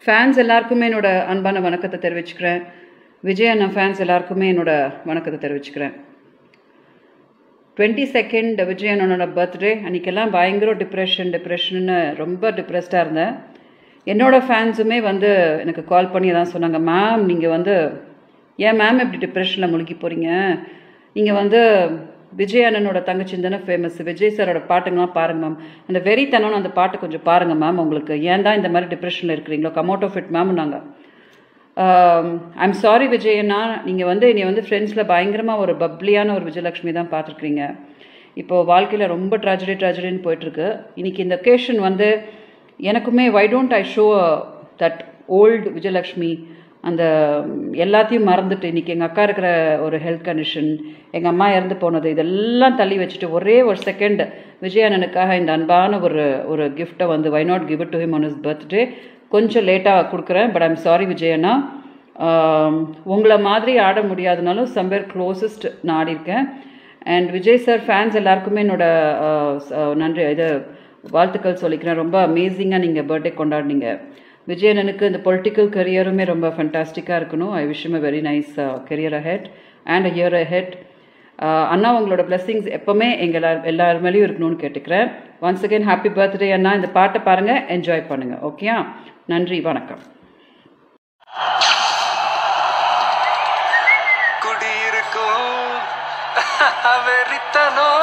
fans எல்லாருக்குமே என்னோட அன்பான வணக்கத்தை தெரிவிச்சுக்கிறேன் விஜய் அண்ணா ஃபேன்ஸ் எல்லாருக்குமே என்னோட வணக்கத்தை தெரிவிச்சுக்கிறேன் டுவெண்ட்டி செகண்ட் விஜய் அண்ணனோட பர்த்டே அன்றைக்கெல்லாம் பயங்கர டிப்ரெஷன் டிப்ரெஷன்னு ரொம்ப டிப்ரெஸ்டாக இருந்தேன் என்னோட ஃபேன்ஸுமே வந்து எனக்கு கால் பண்ணி தான் சொன்னாங்க மேம் நீங்கள் வந்து ஏன் மேம் இப்படி டிப்ரெஷனில் முழுகி போகிறீங்க நீங்கள் வந்து விஜய் அண்ணனோட தங்கச்சின்னு தானே ஃபேமஸ் விஜய் சாரோட பாட்டுங்களாம் பாருங்க மேம் அந்த வெறித்தனம்னு அந்த பாட்டு கொஞ்சம் பாருங்கள் மேம் உங்களுக்கு ஏன் தான் இந்த மாதிரி டிப்ரெஷனில் இருக்கிறீங்களோ come out of it ma'am நாங்கள் ஐம் சாரி விஜயண்ணா நீங்கள் வந்து என்னை வந்து ஃப்ரெண்ட்ஸில் பயங்கரமாக ஒரு பப்ளியான ஒரு விஜயலக்ஷ்மி தான் பார்த்துருக்குறீங்க இப்போது வாழ்க்கையில் ரொம்ப ட்ராஜடி ட்ராஜடின்னு போயிட்டுருக்கு இன்றைக்கி இந்த ஒகேஷன் வந்து எனக்குமே why don't I show that old Vijayalakshmi அந்த எல்லாத்தையும் மறந்துட்டு இன்றைக்கி எங்கள் அக்கா இருக்கிற ஒரு ஹெல்த் கண்டிஷன் எங்கள் அம்மா இறந்து போனது இதெல்லாம் தள்ளி வச்சுட்டு ஒரே ஒரு செகண்ட் விஜயானனுக்காக இந்த அன்பான ஒரு ஒரு கிஃப்ட்டை வந்து why not give it to him on his birthday கொஞ்சம் லேட்டாக கொடுக்குறேன் பட் ஐம் சாரி விஜயண்ணா உங்களை மாதிரி ஆட முடியாதுனாலும் சம்வேர் க்ளோசஸ்ட் நான் ஆடியிருக்கேன் அண்ட் விஜய் சார் ஃபேன்ஸ் எல்லாருக்குமே என்னோட நன்றி இது வாழ்த்துக்கள் சொல்லிக்கிறேன் ரொம்ப அமேசிங்காக நீங்கள் பர்த்டே கொண்டாடினீங்க விஜயனனுக்கு இந்த பொலிட்டிக்கல் கரியருமே ரொம்ப ஃபண்டாஸ்டிக்காக இருக்கணும் I wish a very nice career ahead and a year ahead அண்ணா உங்களோட பிளெஸ்ஸிங்ஸ் எப்போவுமே எங்கள் எல்லார் எல்லார் மேலேயும் இருக்கணும்னு கேட்டுக்கிறேன் ஒன்ஸ் அகேன் ஹாப்பி பர்த்டே அண்ணா இந்த பாட்டை பாருங்கள் என்ஜாய் பண்ணுங்கள் ஓகேயா நன்றி வணக்கம் குடியிருக்கும் வெறித்தனம்